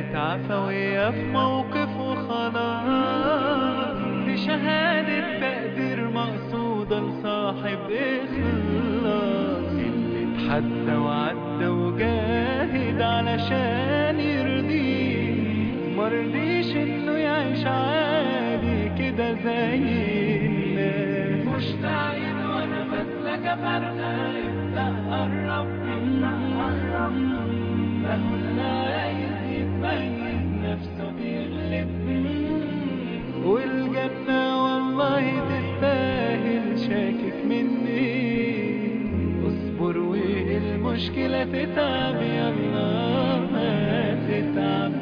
كانت عفوية في موقف وخلاص دي شهادة تقدير مقصودة لصاحب إخلاص اللي اتحدى وعدى وجاهد علشان يرضيه مرضيش إنه يعيش عادي كده زي الناس مشتاقين وأنا بسلك فرقة ابدأ قرب ابدأ قرب مهما عايز يتميز نفسه بيغلب والجنة والله تستاهل شاكك مني اصبر والمشكلة تتعب يلا ما تتعب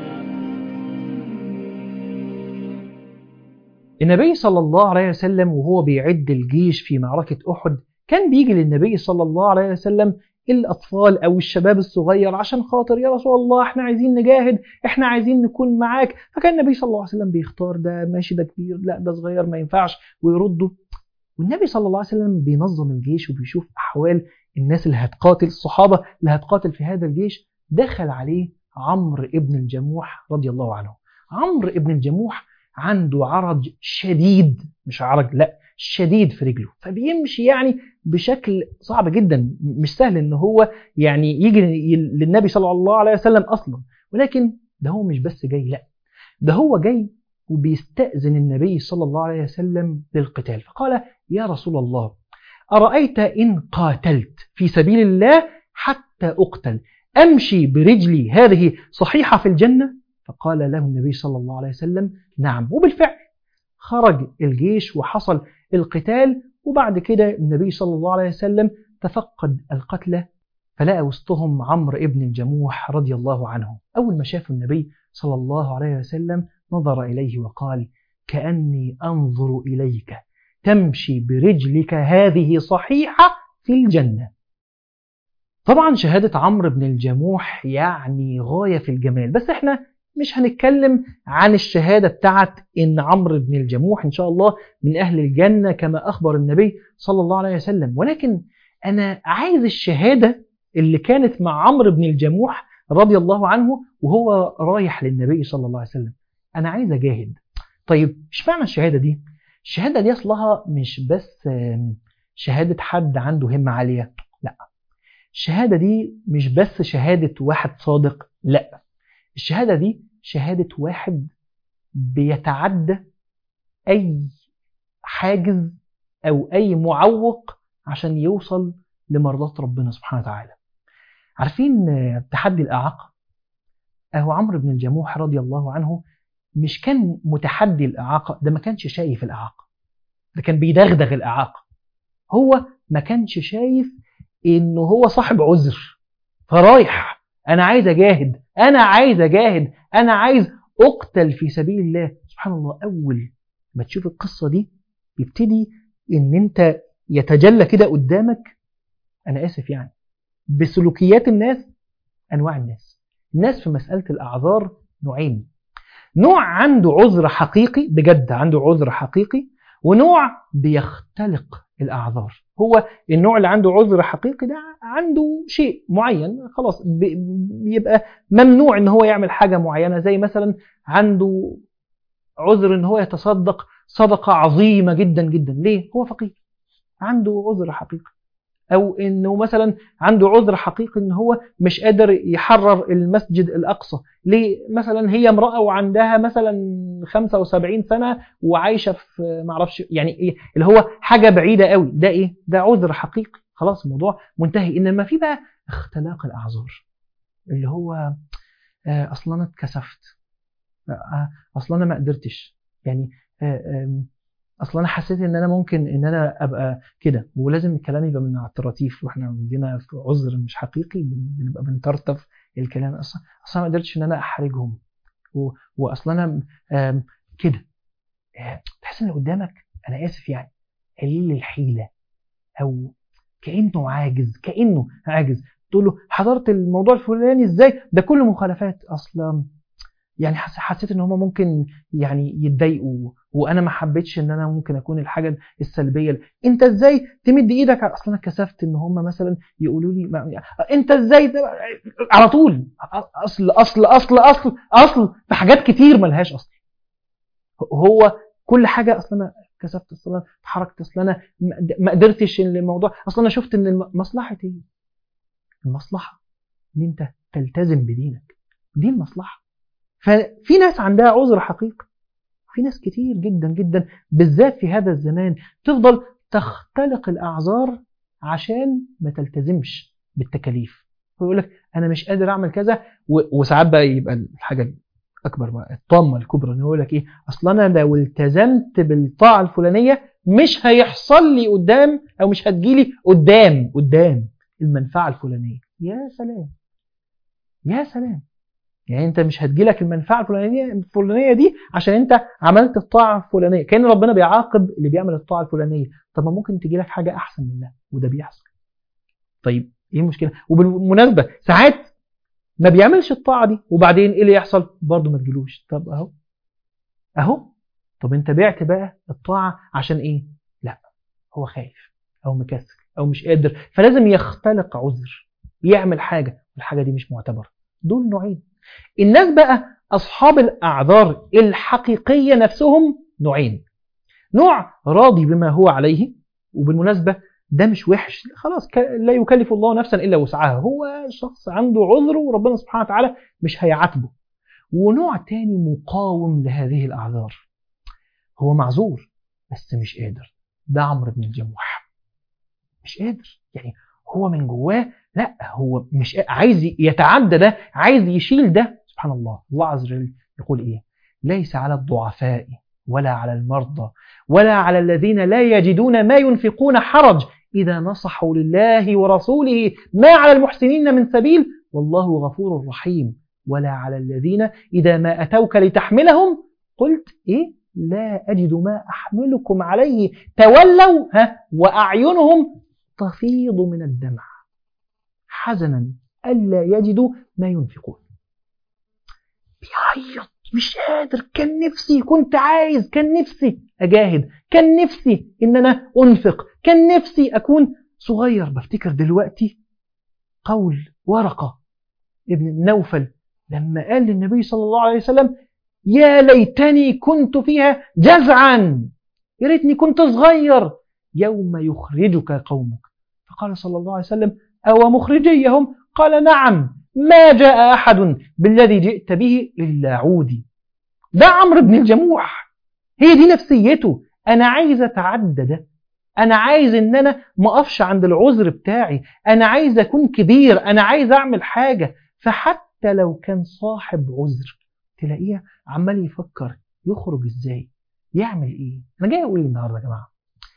النبي صلى الله عليه وسلم وهو بيعد الجيش في معركة أحد كان بيجي للنبي صلى الله عليه وسلم الأطفال أو الشباب الصغير عشان خاطر يا رسول الله احنا عايزين نجاهد احنا عايزين نكون معاك فكان النبي صلى الله عليه وسلم بيختار ده ماشي ده كبير لا ده صغير ما ينفعش ويرده والنبي صلى الله عليه وسلم بينظم الجيش وبيشوف أحوال الناس اللي هتقاتل الصحابة اللي هتقاتل في هذا الجيش دخل عليه عمرو ابن الجموح رضي الله عنه عمرو ابن الجموح عنده عرج شديد مش عرج لا شديد في رجله فبيمشي يعني بشكل صعب جدا مش سهل ان هو يعني يجي للنبي صلى الله عليه وسلم اصلا ولكن ده هو مش بس جاي لا ده هو جاي وبيستأذن النبي صلى الله عليه وسلم للقتال فقال يا رسول الله أرأيت إن قاتلت في سبيل الله حتى أقتل أمشي برجلي هذه صحيحة في الجنة فقال له النبي صلى الله عليه وسلم نعم وبالفعل خرج الجيش وحصل القتال وبعد كده النبي صلى الله عليه وسلم تفقد القتلى فلقى وسطهم عمرو ابن الجموح رضي الله عنه أول ما شاف النبي صلى الله عليه وسلم نظر إليه وقال كأني أنظر إليك تمشي برجلك هذه صحيحة في الجنة طبعا شهادة عمرو بن الجموح يعني غاية في الجمال بس احنا مش هنتكلم عن الشهادة بتاعت إن عمرو بن الجموح إن شاء الله من أهل الجنة كما أخبر النبي صلى الله عليه وسلم ولكن أنا عايز الشهادة اللي كانت مع عمرو بن الجموح رضي الله عنه وهو رايح للنبي صلى الله عليه وسلم أنا عايز أجاهد طيب إيش معنى الشهادة دي؟ الشهادة دي أصلها مش بس شهادة حد عنده همة عالية لا الشهادة دي مش بس شهادة واحد صادق لا الشهادة دي شهادة واحد بيتعدى أي حاجز أو أي معوق عشان يوصل لمرضاة ربنا سبحانه وتعالى عارفين تحدي الإعاقة أهو عمرو بن الجموح رضي الله عنه مش كان متحدي الإعاقة ده ما كانش شايف الإعاقة ده كان بيدغدغ الإعاقة هو ما كانش شايف إنه هو صاحب عذر فرايح أنا عايز أجاهد أنا عايز أجاهد أنا عايز أقتل في سبيل الله سبحان الله أول ما تشوف القصة دي يبتدي إن أنت يتجلى كده قدامك أنا آسف يعني بسلوكيات الناس أنواع الناس الناس في مسألة الأعذار نوعين نوع عنده عذر حقيقي بجد عنده عذر حقيقي ونوع بيختلق الأعذار هو النوع اللي عنده عذر حقيقي ده عنده شيء معين خلاص بيبقى ممنوع ان هو يعمل حاجة معينة زي مثلا عنده عذر ان هو يتصدق صدقة عظيمة جدا جدا ليه؟ هو فقير عنده عذر حقيقي او انه مثلا عنده عذر حقيقي ان هو مش قادر يحرر المسجد الاقصى ليه مثلا هي امراه وعندها مثلا 75 سنه وعايشه في معرفش يعني ايه اللي هو حاجه بعيده قوي ده ايه ده عذر حقيقي خلاص الموضوع منتهي انما في بقى اختلاق الاعذار اللي هو اصلا انا اتكسفت اصلا انا ما قدرتش يعني اصلا انا حسيت ان انا ممكن ان انا ابقى كده ولازم الكلام يبقى من اعتراتيف واحنا عندنا عذر مش حقيقي بنبقى بنترتف الكلام اصلا اصلا ما قدرتش ان انا احرجهم واصلا انا كده تحس ان قدامك انا اسف يعني قليل الحيله او كانه عاجز كانه عاجز تقول له حضرت الموضوع الفلاني ازاي ده كله مخالفات اصلا يعني حسيت ان هم ممكن يعني يتضايقوا وانا ما حبيتش ان انا ممكن اكون الحاجه السلبيه انت ازاي تمد ايدك على اصل انا كسفت ان هم مثلا يقولوا لي ما... انت ازاي ت- على طول اصل اصل اصل اصل اصل في حاجات كتير ملهاش اصل هو كل حاجه اصل انا كسفت اصل انا اتحركت اصل انا ما- ما قدرتش إن الموضوع اصل انا شفت ان الم- مصلحه ايه المصلحه ان انت تلتزم بدينك دي المصلحه ففي ناس عندها عذر حقيقي في ناس كتير جدا جدا بالذات في هذا الزمان تفضل تختلق الأعذار عشان ما تلتزمش بالتكاليف ويقول لك أنا مش قادر أعمل كذا و- وساعات بقى يبقى الحاجة الأكبر بقى الطامة الكبرى إن هو يقول لك إيه أصل أنا لو التزمت بالطاعة الفلانية مش هيحصل لي قدام أو مش هتجيلي قدام قدام المنفعة الفلانية يا سلام يا سلام يعني انت مش هتجيلك المنفعه الفلانيه الفلانيه دي عشان انت عملت الطاعه الفلانيه كان ربنا بيعاقب اللي بيعمل الطاعه الفلانيه طب ما ممكن تجيلك حاجه احسن منها وده بيحصل طيب ايه المشكله وبالمناسبه ساعات ما بيعملش الطاعه دي وبعدين ايه اللي يحصل برضه ما تجيلوش طب اهو اهو طب انت بعت بقى الطاعه عشان ايه لا هو خايف او مكسل او مش قادر فلازم يختلق عذر يعمل حاجه والحاجه دي مش معتبره دول نوعين الناس بقى أصحاب الأعذار الحقيقية نفسهم نوعين نوع راضي بما هو عليه وبالمناسبة ده مش وحش خلاص ك- لا يكلف الله نفسا إلا وسعها هو شخص عنده عذر وربنا سبحانه وتعالى مش هيعاتبه ونوع تاني مقاوم لهذه الأعذار هو معذور بس مش قادر ده عمرو بن الجموح مش قادر يعني هو من جواه لا هو مش قا- عايز يتعدى ده عايز يشيل ده سبحان الله الله عز وجل يقول ايه ليس على الضعفاء ولا على المرضى ولا على الذين لا يجدون ما ينفقون حرج إذا نصحوا لله ورسوله ما على المحسنين من سبيل والله غفور رحيم ولا على الذين إذا ما أتوك لتحملهم قلت إيه لا أجد ما أحملكم عليه تولوا ها وأعينهم تفيض من الدمع حزنا ألا يجدوا ما ينفقون بيعيط مش قادر كان نفسي كنت عايز كان نفسي أجاهد كان نفسي إن أنا أنفق كان نفسي أكون صغير بفتكر دلوقتي قول ورقة ابن نوفل لما قال للنبي صلى الله عليه وسلم يا ليتني كنت فيها جزعا يا ريتني كنت صغير يوم يخرجك قومك فقال صلى الله عليه وسلم أو مخرجيهم قال نعم ما جاء أحد بالذي جئت به إلا عودي ده عمرو بن الجموح هي دي نفسيته أنا عايز أتعدى ده أنا عايز إن أنا ما أقفش عند العذر بتاعي أنا عايز أكون كبير أنا عايز أعمل حاجة فحتى لو كان صاحب عذر تلاقيه عمال يفكر يخرج إزاي يعمل إيه أنا جاي أقول إيه النهاردة يا جماعة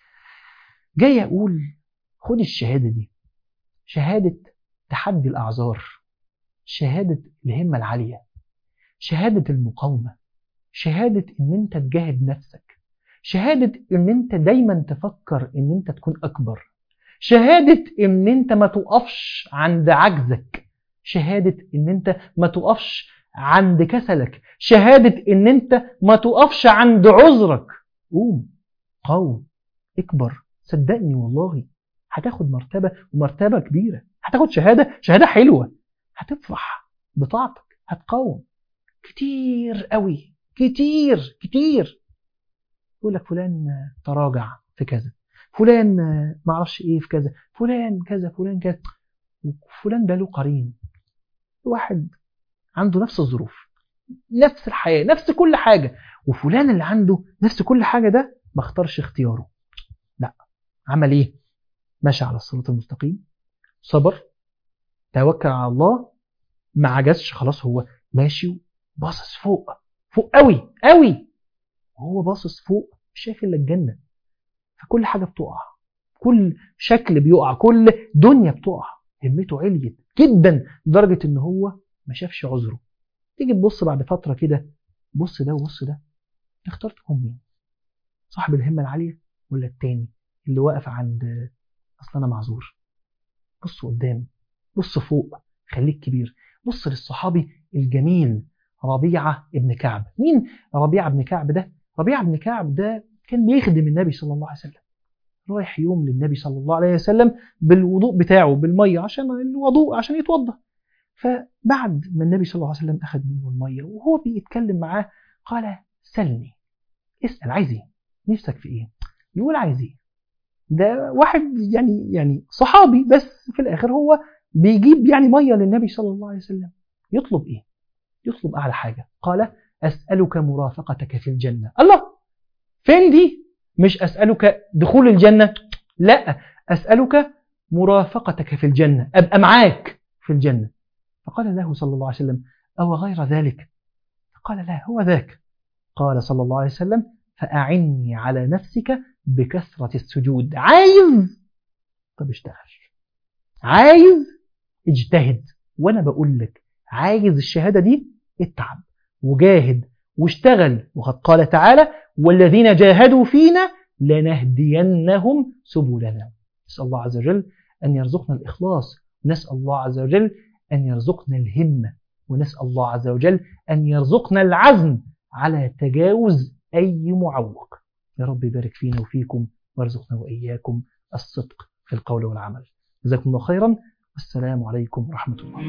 جاي أقول خد الشهادة دي شهادة تحدي الأعذار شهادة الهمة العالية شهادة المقاومة شهادة إن أنت تجاهد نفسك شهادة إن أنت دايما تفكر إن أنت تكون أكبر شهادة إن أنت ما تقفش عند عجزك شهادة إن أنت ما تقفش عند كسلك شهادة إن أنت ما تقفش عند عذرك قوم قوم اكبر صدقني والله هتاخد مرتبة ومرتبة كبيرة هتاخد شهادة شهادة حلوة هتفرح بطاعتك هتقاوم كتير قوي كتير كتير يقول لك فلان تراجع في كذا فلان معرفش ايه في كذا فلان كذا فلان كذا وفلان ده له قرين واحد عنده نفس الظروف نفس الحياة نفس كل حاجة وفلان اللي عنده نفس كل حاجة ده ما اختارش اختياره لا عمل ايه ماشي على الصراط المستقيم صبر توكل على الله ما عجزش خلاص هو ماشي باصص فوق فوق قوي قوي وهو باصص فوق مش شايف الا الجنه فكل حاجه بتقع كل شكل بيقع كل دنيا بتقع همته عليت جدا لدرجه ان هو ما شافش عذره تيجي تبص بعد فتره كده بص ده وبص ده تختار تكون مين صاحب الهمه العاليه ولا التاني اللي واقف عند اصل انا معذور بص قدام بص فوق خليك كبير بص للصحابي الجميل ربيعة ابن كعب مين ربيعة ابن كعب ده ربيعة بن كعب ده كان بيخدم النبي صلى الله عليه وسلم رايح يوم للنبي صلى الله عليه وسلم بالوضوء بتاعه بالمية عشان الوضوء عشان يتوضى فبعد ما النبي صلى الله عليه وسلم أخذ منه المية وهو بيتكلم معاه قال سلني اسأل عايز ايه نفسك في ايه يقول عايز ايه ده واحد يعني يعني صحابي بس في الآخر هو بيجيب يعني مية للنبي صلى الله عليه وسلم يطلب ايه يطلب أعلى حاجة قال أسألك مرافقتك في الجنة الله فين دي مش أسألك دخول الجنة لا أسألك مرافقتك في الجنة أبقى معاك في الجنة فقال له صلى الله عليه وسلم أو غير ذلك قال لا هو ذاك قال صلى الله عليه وسلم فأعني على نفسك بكثرة السجود عايز طب اشتغل عايز اجتهد وانا بقول لك عايز الشهادة دي اتعب وجاهد واشتغل وقد قال تعالى والذين جاهدوا فينا لنهدينهم سبلنا نسأل الله عز وجل أن يرزقنا الإخلاص نسأل الله عز وجل أن يرزقنا الهمة ونسأل الله عز وجل أن يرزقنا العزم على تجاوز أي معوق يا رب يبارك فينا وفيكم وارزقنا وإياكم الصدق في القول والعمل جزاكم الله خيرا والسلام عليكم ورحمة الله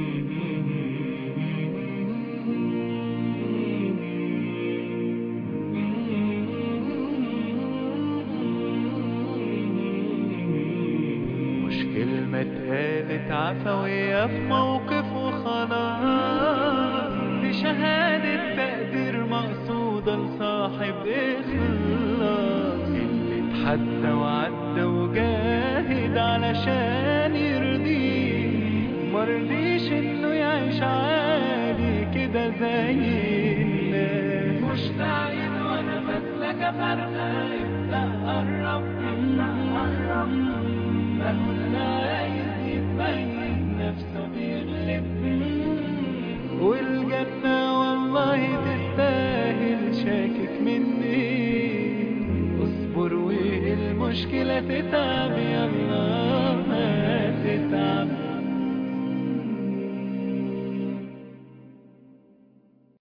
مش كلمة اتقالت عفوية في موقف وخلاص دي شهادة تقدير مقصودة لصاحب إخلاص اللي اتحدى وعدى وجاهد علشان يرضيه مرضيش إنه يعيش عادي كده زي الناس مش تعيد وأنا بسلك فرقة يبدأ قرب يبدأ قرب مهما عايز يبين نفسه بيغلب والجنة والله تستاهل شاكك مني اصبر والمشكلة تتعب يلا